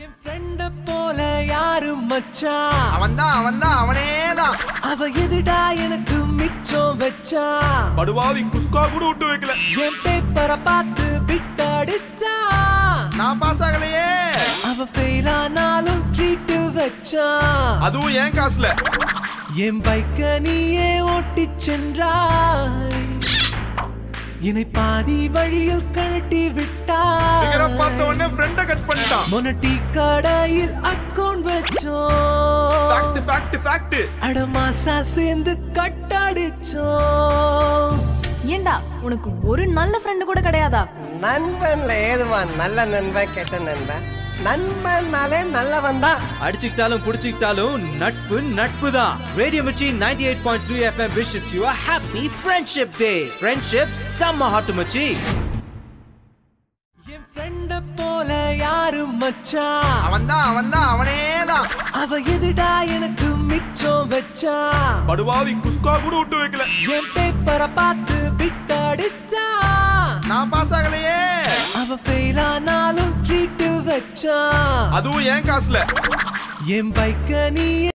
என் ஃப்ரெண்ட போல யாரும் மச்சான் அவன்தான் அவன்தான் அவனேதான் அவ எதுடா எனக்கு மிச்சம் வச்சா படுவாவி குஸ்கா கூட விட்டு வைக்கல என் பேப்பரை பார்த்து பிட் அடிச்சா நான் பாஸ் ஆகலையே அவ ஃபெயில் ஆனாலும் ட்ரீட் வச்சா அதுவும் ஏன் காசுல என் பைக்க நீயே ஓட்டிச் சென்றாய் என்னை பாதி வழியில் கழட்டி சிகர பார்த்த விட்டாய் உடனே ஃப்ரெண்ட கட் பண்ணிட்டான் மொனட்டி கடையில் அக்கௌண்ட் ஃபேக்ட் வச்சோம் ஃபேக்ட் ஃபேக்ட் அடமாசா சேர்ந்து கட்டடிச்சோம் ஏண்டா உனக்கு ஒரு நல்ல ஃப்ரெண்டு கூட கிடையாதா நண்பன்ல ஏதுவா நல்ல நண்பன் கெட்ட நண்பன் நண்பன்னாலே நல்லவன் தான் அடிச்சுக்கிட்டாலும் புடிச்சுக்கிட்டாலும் நட்பு நட்பு தான் radio Mirchi 98.3 eight point three FM wishes you happy friendship day friendship செம்ம ஹாட்டு மச்சி என் ஃப்ரெண்ட போல யாரும் மச்சான் அவன்தான் அவன்தான் அவனேதான் அவ எதுடா எனக்கு மிச்சம் வச்சா படுவாவி குஸ்கா கூட விட்டு வைக்கல என் பேப்பரை பார்த்து பிட் அடிச்சா நான் பாஸ் ஆகலையே அவ ஃபெயில் ஆனாலும் ட்ரீட் வச்சா அதுவும் ஏன் காசுல என் பைக்க நீ